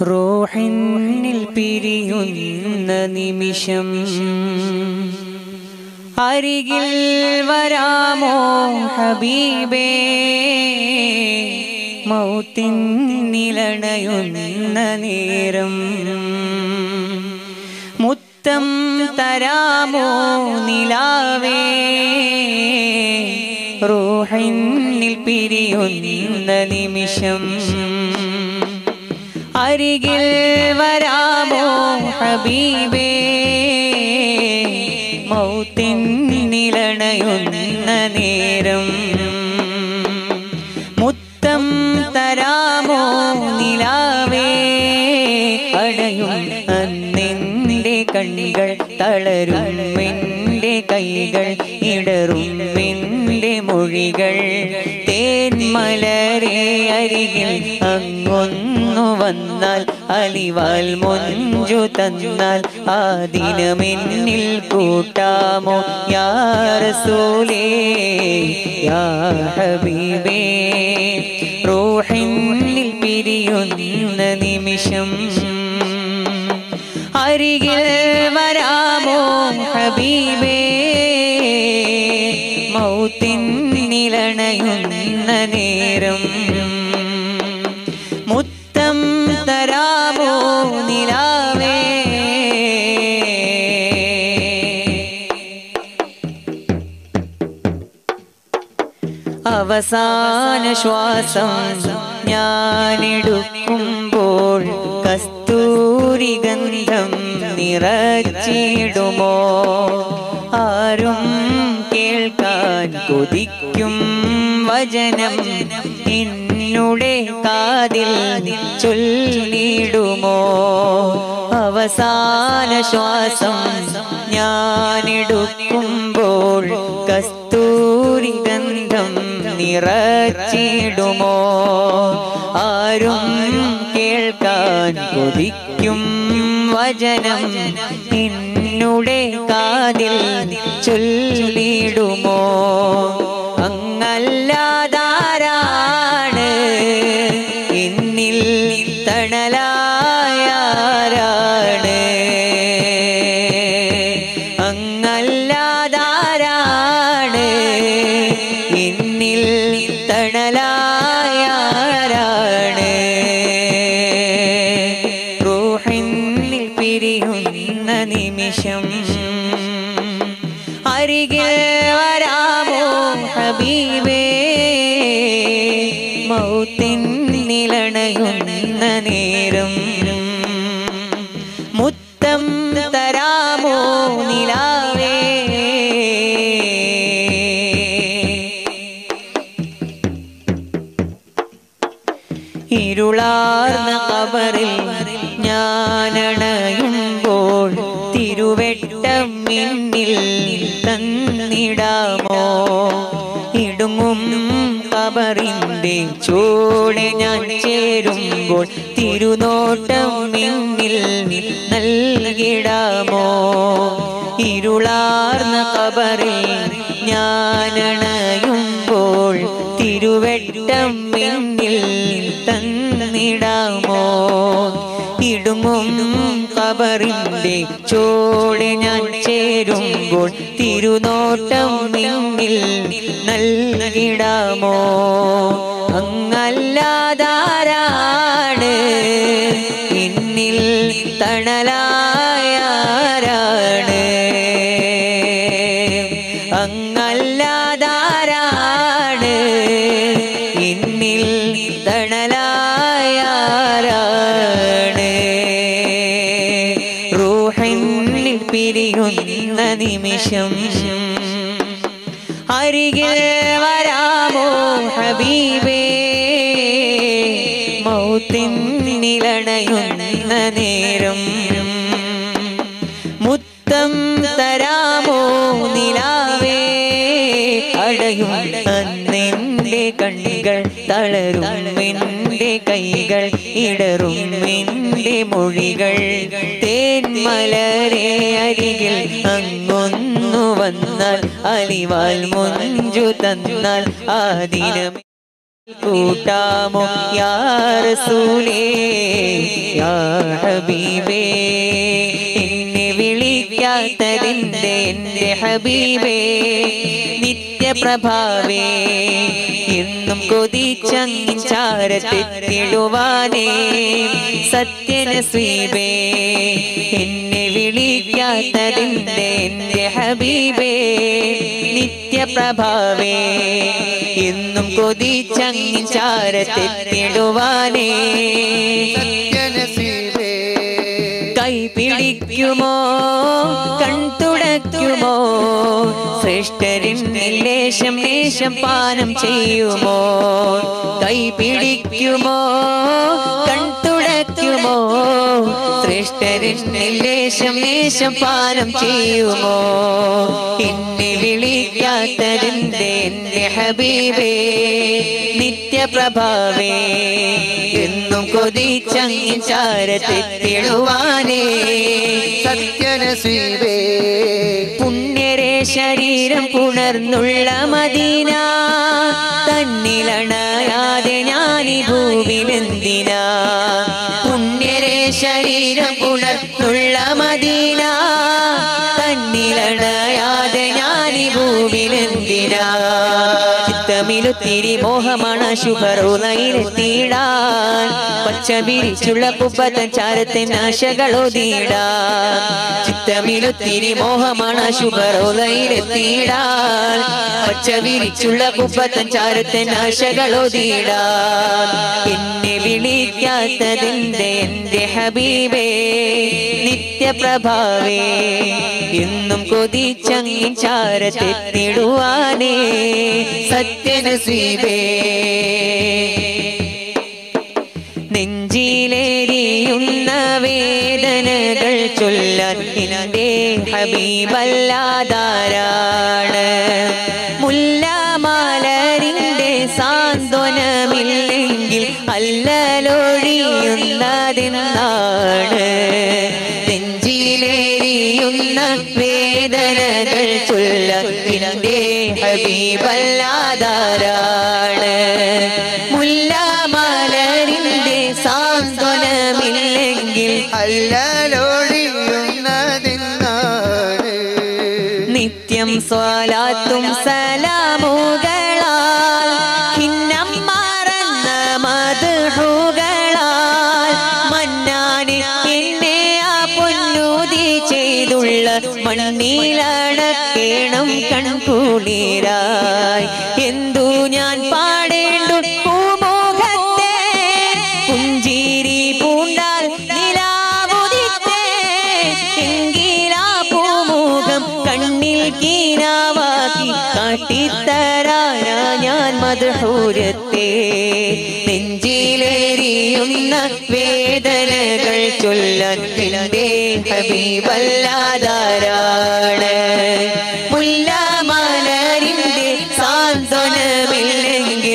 റോഹിന്നിൽ പിരിയുന്ന നിമിഷം അരികിൽ വരാമോ ഹബീബേ മൗത്തിൻ നിലണയുന്ന നേരം മുത്തം തരാമോ നിലാവേ റൂഹിന്നിൽ പിരിയുന്ന നിമിഷം അരികിൽ വരാമോ ഹബീബേ മൗത്തിൻ നിലണയുന്ന നേരം മുത്തം തരാമോ നിലാവേ അടയും അന്നെന്റെ കണ്ണുകൾ തളരും എന്റെ കൈകൾ ഇടറും എന്റെ മൊഴികൾ തേന്മലരെ അരികിൽ അങ്ങൊന്നു വന്നാൽ അലിവാൽ മൊഞ്ചു തന്നാൽ ആ ദിനമെന്നിൽ കൂട്ടാമോ യാ റസൂലേ യാ ഹബീബേ റൂഹിന്നിൽ പിരിയുന്ന നിമിഷം അരികിൽ വരാമോ ഹബീബേ മൗത്തിൻ നിലണയുന്ന നേരം മുത്തം തരാമോ നിലാവേ അവസാന ശ്വാസം ഞാനെടുക്കുമ്പോൾ കസ്തൂരി ഗന്ധം നിറച്ചിടുമോ ആരും കേൾക്കാൻ കൊതിക്കും വചനം എന്നുടെ കാതിൽ ചൊല്ലിടുമോ അവസാന ശ്വാസം ഞാനെടുക്കുമ്പോൾ കസ്തൂരി ഗന്ധം നിറച്ചിടുമോ ആരും കേൾക്കാൻ കൊതിക്കും വചനം എന്നുടെ കാതിൽ ചൊല്ലിടുമോ അങ്ങല്ലാതാരാണ് എന്നിൽ തണലായാരാണ് അങ്ങല്ലാതാരാണ് എന്നിൽ തണലായാരാണ് റൂഹിന്നിൽ പിരിയുന്ന നിമിഷം അരികിൽ വരാമോ ഹബീബേ മൗത്തിൻ നിലണയുന്ന നേരം മുത്തം തരാമോ നിലാവേ ഇരുളാർന്ന കബറിൽ ഞാനണയുമ്പോൾ തിരുവെട്ടം മിന്നിൽ തന്നിടാമോ ഇടുങ്ങും കബറിന്റെ ചൂടെ ഞാൻ ചേരുമ്പോൾ തിരുനോട്ടം മിന്നിൽ നൽകിടാമോ ഇരുളാർന്ന കബറിൽ ഞാനണയുമ്പോൾ തിരുവെട്ടം മിന്നിൽ തന്നിടാമോ ഇടുങ്ങും കബറിന്റെ ചോടെ ഞാൻ ചേരുമ്പോൾ തിരുനോട്ടം മിന്നിൽ നൽകിടാമോ അങ്ങല്ലാതാരാണ് എന്നിൽ തണലായാരാണ് അങ്ങല്ലാതാരാണ് എന്നിൽ തണലായാരാണ് റൂഹിന്നിൽ പിരിയുന്ന നിമിഷം അരികിൽ വരാമോ ഹബീബേ മൗത്തിൻ നിലണയുന്ന നേരം മുത്തം തരാമോ നിലാവേ അടയും അന്നെന്റെ കണ്ണുകൾ തളരും എന്റെ കൈകൾ ഇടറും എന്റെ മൊഴികൾ തേന്മലരെ അരികിൽ അങ്ങൊന്നു വന്നാൽ അലിവാൽ മുഞ്ചു തന്നാൽ ആ ദിനം കൂട്ടാമോ യാ റസൂലേ യാ ഹബീബേ എന്നെ വിളിക്കാത്തതിന്റെ എന്റെ ഹബീബേ നിത്യപ്രഭാവേ എന്നും കൊതിച്ചങ്ങിച്ചാരത്തെത്തിടുവാനേ സത്യനസ്വീപേ എന്നെ വിളിക്കാത്തതിന്റെ എന്റെ ഹബീബേ നിത്യപ്രഭാവേ എന്നും കൊതിച്ചങ്ങിച്ചാരത്തെത്തിടുവാനേ സത്യനസീബേ കൈ പിടിക്കുമോ കൺതുടയ്ക്കുമോ ശ്രേഷ്ഠരിൻ ലേശം ലേശം പാനം ചെയ്യുമോ കൈ പിടിക്കുമോ കൺതുടയ്ക്കുമോ ശ്രേഷ്ഠരിൻ ലേശം ലേശം പാനം ചെയ്യുമോ എന്നെ വിളിക്കാത്തതിന്റെ എന്റെ ഹബീബേ നിത്യപ്രഭാവേ എന്നും കൊതിച്ചങ്ങിച്ചാരത്തെത്തിടുവാനേ സത്യനസീബേ പുണ്യരെ ശരീരം പുണർന്നുള്ള മദീന തന്നിലണയാതെ ഞാനി ഭൂവിലെന്തിനാ പുണ്യരെ ശരീരം പുണർന്നുള്ള മദീന തന്നിലണയാതെ ഞാനി ഭൂവിലെന്തിനാ ചിത്തമിലുത്തിരി മോഹമാണ് ശുഭറോനയിലെത്തിയിടാൻ പച്ച വിരിച്ചുള്ള പുപ്പത്തൻ ചാരത്തിൻ ആശകളൊതിയിടാൻ ചിത്തമിലുത്തിരി മോഹമാണ് ശുഭറോനയിലെത്തിയിടാൻ പച്ച വിരിച്ചുള്ള പുപ്പത്തൻ ചാരത്തിൻ ആശകളൊതിയിടാൻ എന്നെ വിളിക്കാത്തതിന്റെ എന്റെ ഹബീബേ നിത്യപ്രഭാവേ എന്നും കൊതിച്ചങ്ങിച്ചാരത്തെത്തിടുവാനേ സത്യനസീബേ നെഞ്ചിലേരിയുന്ന വേദനകൾ ചൊല്ലാൻ എന്റെ ഹബീബല്ലാതാരാണ് മുല്ലമാലരിന്റെ സാന്ത്വനമില്ലെങ്കിൽ അല്ലലൊഴിയുന്നതെന്നാണ് നെഞ്ചിലേരിയുന്ന വേദനകൾ ചൊല്ലാൻ എന്റെ ഹബീബല്ലാതാരാണ് മുല്ലമാലരിന്റെ സാന്ത്വനമില്ലെങ്കിൽ അല്ലലോടിയുന്നതിന്നാണ് നിത്യം സ്വലാത്തും സലാമുകളാൽ ഭിന്നം മറന്ന മധുഹുകളാൽ മന്നാന് എന്നെ ആ പൊന്നൂതി ചെയ്തുള്ള മണ്ണിലടക്കേണം കൺകുളിരായി എന്തു ഞാൻ പാടേണ്ടു പൂമുഖത്തെ പുഞ്ചിരി പൂണ്ടാൽ നിലാവുദിത്തേ എങ്കിലാ പൂമുഖം കണ്ണിൽ കീനാവാക്കി കാട്ടിത്തരാനാ ഞാൻ മധുഹൂരത്തെ നെഞ്ചിലേറിയുന്ന വേദനകൾ ചൊല്ലാൻ എന്റെ ഹബീബല്ലാതാരാണ് മുല്ലമലരിന്റെ സാന്ത്വനമില്ലെങ്കിൽ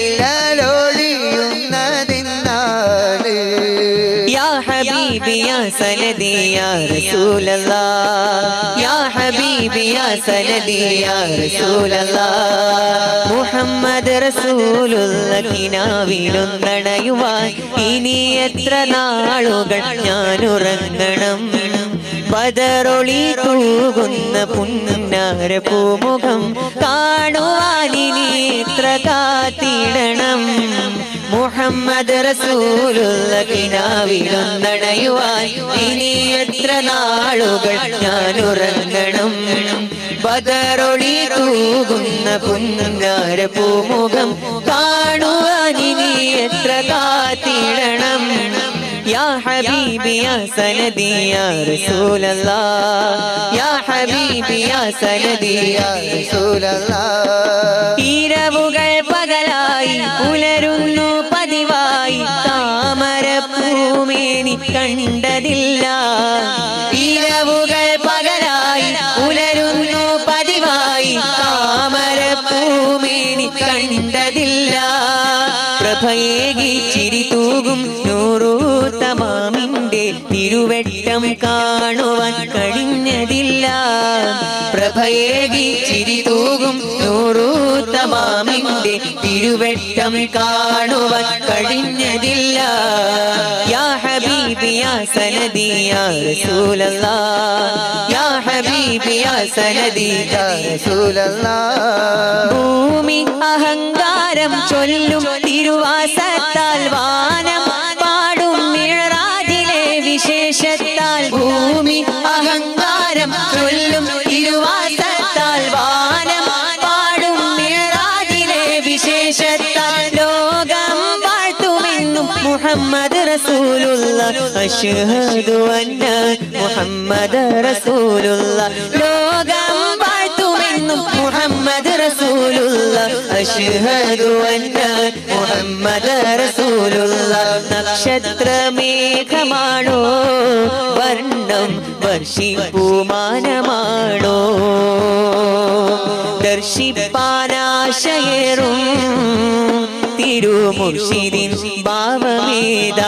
അല്ലലോടിയുന്നതിന്നാണ് يا حبيبي يا سندي يا رسول الله يا حبيبي يا سندي يا رسول الله മുഹമ്മദ് റസൂലുള്ള കിനാവിലൊന്നണയുവാൻ ഇനി എത്ര നാളുകൾ ഞാൻ ഉറങ്ങണം ബദറൊളി തൂകുന്ന പുന്നാര പൂമുഖം കാണുവാൻ ഇനി എത്ര കാത്തിടണം മുഹമ്മദ് റസൂലുള്ള കിനാവിലൊന്നണയുവാൻ ഇനി എത്ര നാളുകൾ ഞാൻ ഉറങ്ങണം ബദറൊളി തൂകുന്ന പുന്നാര പൂമുഖം കാണുവാൻ ഇനി എത്ര കാത്തിടണം يا حبيبي يا سندي يا رسول الله يا حبيبي يا سندي يا ഇരവുകൾ പകലായി പുലരുന്നു പതിവായി താമര പൂമേനി കണ്ടതില്ല ഇരവുകൾ പകലായി പുലരുന്നു പതിവായി താമര പൂമേനി കണ്ടതില്ല പ്രഭയേകി ചിരി തൂകും നൂറൂത്തമാമിന്റെ തിരുവെട്ടം കാണുവാൻ കഴിഞ്ഞതില്ല പ്രഭയേകി ചിരി തൂകും നൂറൂത്തമാമിന്റെ തിരുവെട്ടം കാണുവാൻ കഴിഞ്ഞതില്ല യാ ഹബീബി യാ സനദി യാ റസൂലല്ലാ യാ ഹബീബി യാ സനദി യാ റസൂലല്ലാ ഭൂമി അഹങ്കാരം ചൊല്ലും തിരുവാസത്താൽ വാനം പാടും മിഴറാജിലെ വിശേഷത്താൽ ഭൂമി അഹങ്കാരം ചൊല്ലും തിരുവാസത്താൽ വാനം പാടും മിഴറാജിലെ വിശേഷത്താൽ ലോകം വാഴ്ത്തുമെന്നും മുഹമ്മദ് റസൂലുള്ള അഷ്ഹദു അന്ന മുഹമ്മദ് റസൂലുള്ള ലോകം വാഴ്ത്തുമെന്നും മുഹമ്മദ് റസൂലുള്ള അഷ്ഹദു അന്ന മുഹമ്മദ് റസൂലുള്ള നക്ഷത്രമേഘമാണോ വർണ്ണം വർഷിപ്പൂമാനമാണോ ദർശിപ്പാനാശയേറും തിരുമുർഷിദിൻ ഭാവമേതാ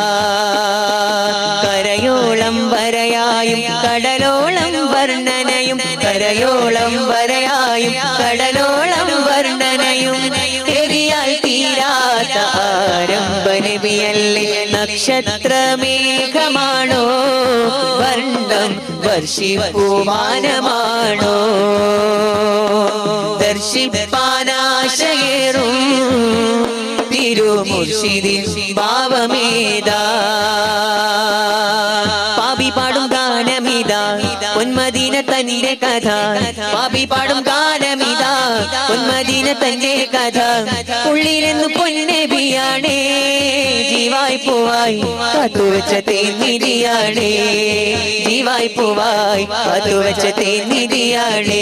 കരയോളം വരയായും കടലോളം വർണ്ണനയും കരയോളം വരയായും കടലോളം വർണ്ണനയും എരിയാൽ തീരാത്ത ആരംഭനബിയല്ലേ നക്ഷത്രമേഘമാണോ വർണ്ണം വർഷിപ്പൂമാനമാണോ ദർശിപ്പാനാശയേറും തിരുമുർഷിദിൻ ഭാവമേതാ പാപി പാടും ഗാനമിതാ പൊന്മദീന തന്റെ കഥ പാപി പാടും ഗാനമിതാ പൊന്മദീന തന്റെ കഥ ഉള്ളിലെന്ന് പൊന്നബിയാണേ ജീവായി പൂവായി കാത്തുവച്ച തേന്നിരിയാണേ ജീവായി പൂവായി കാത്തുവച്ച തേന്നിരിയാണേ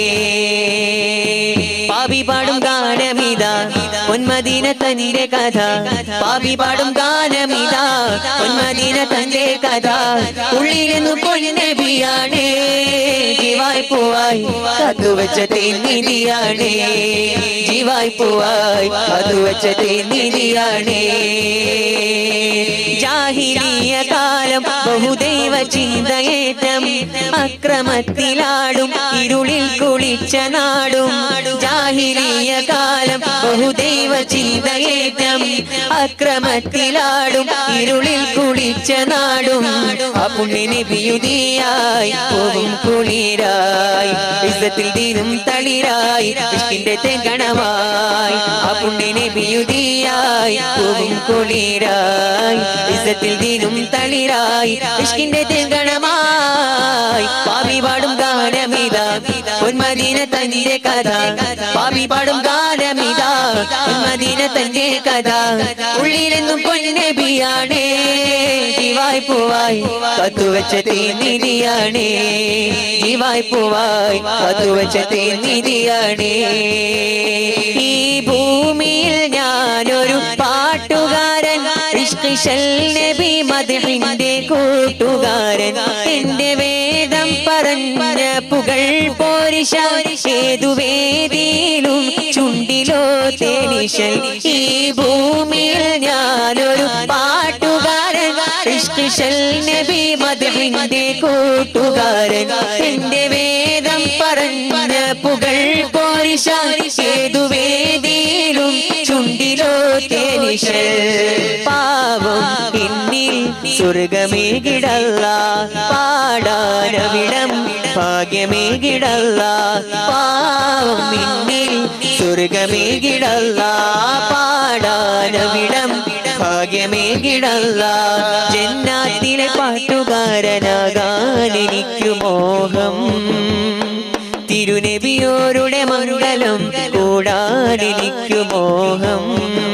പാപി പാടും ഗാനമിതാ പൊന്മദീന തന്റെ കഥ പാപി പാടും ഗാനമിതാ പൊന്മദീന തന്റെ കഥ ഉള്ളിലെന്നു പൊന്നബിയാണേ ജീവായി പൂവായി കാത്തുവച്ച തേന്നിരിയാണേ ജീവായി പൂവായി കാത്തുവച്ച തേന്നിരിയാണേ ജാഹിലിയ കാലം ബഹുദൈവ ചിന്തയേറ്റം അക്രമത്തിലാടും ഇരുളിൽ കുളിച്ച നാടും ജാഹിലിയ കാലം ബഹുദൈവ ചിന്തയേറ്റം അക്രമത്തിലാടും ഇരുളിൽ കുളിച്ച നാടും ആ പുണ്യനെ ബിയുതിയായി പോകും കുളിരായി ഇസത്തിൽ ദീനും തളിരായി ഇഷ്കിന്റെ തെങ്കണമായി ആ പുണ്യനെ ബിയുതിയായി പോകും കുളിരായി ഇസത്തിൽ ദീനും തളിരായി ഇഷ്കിന്റെ തെങ്കണമായി പാപി പാടും ഗാനമിതാ ഉന്മദീന തന്റെ കഥ പാപി പാടും ഗാനമിതാ ഉന്മദീന തന്റെ കഥ ഉള്ളിലെന്നും പൊന്നബിയാണേ ജീവായി പൂവായി കത്തുവച്ച തേന്നിരിയാണേ ജീവായി പൂവായി കത്തുവച്ച തേന്നിരിയാണേ ഈ ഭൂമിയിൽ ഞാനൊരു പാട്ടുകാരൻ ഇഷ്കിഷൽ നബി മദഹിന്റെ കൂട്ടുകാരൻ എന്റെ വേദം പറഞ്ഞ പുകൾ പോരിശ ഏതു വേദിയിലും ചുണ്ടിലോ തേനിശൽ ഈ ഭൂമിയിൽ ഞാനൊരു പാട്ടുകാരൻ ഇഷ്കിഷൽ നബി മദഹിന്റെ കൂട്ടുകാരൻ എന്റെ വേദം പറഞ്ഞ പുകൾ പോരിശ ഏതു വേദിയിലും ചുണ്ടിലോ തേനിശൽ പാവം എന്നിൽ സ്വർഗമേകിടല്ല പാടാനവിടം ഭാഗ്യമേകിടല്ല പാവം എന്നിൽ സ്വർഗമേകിടല്ല പാടാനവിടം ഭാഗ്യമേകിടല്ല ജന്നാത്തിലെ പാട്ടുകാരനാകാൻ എനിക്കു മോഹം തിരുനബിയോരുടെ മംഗലം കൂടാൻ എനിക്കു മോഹം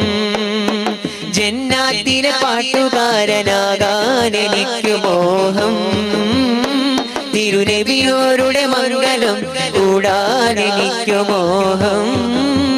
ജന്നാത്തിലെ പാട്ടുകാരനാകാൻ എനിക്കു മോഹം തിരുനബിയോരുടെ മംഗലം കൂടാൻ എനിക്കു മോഹം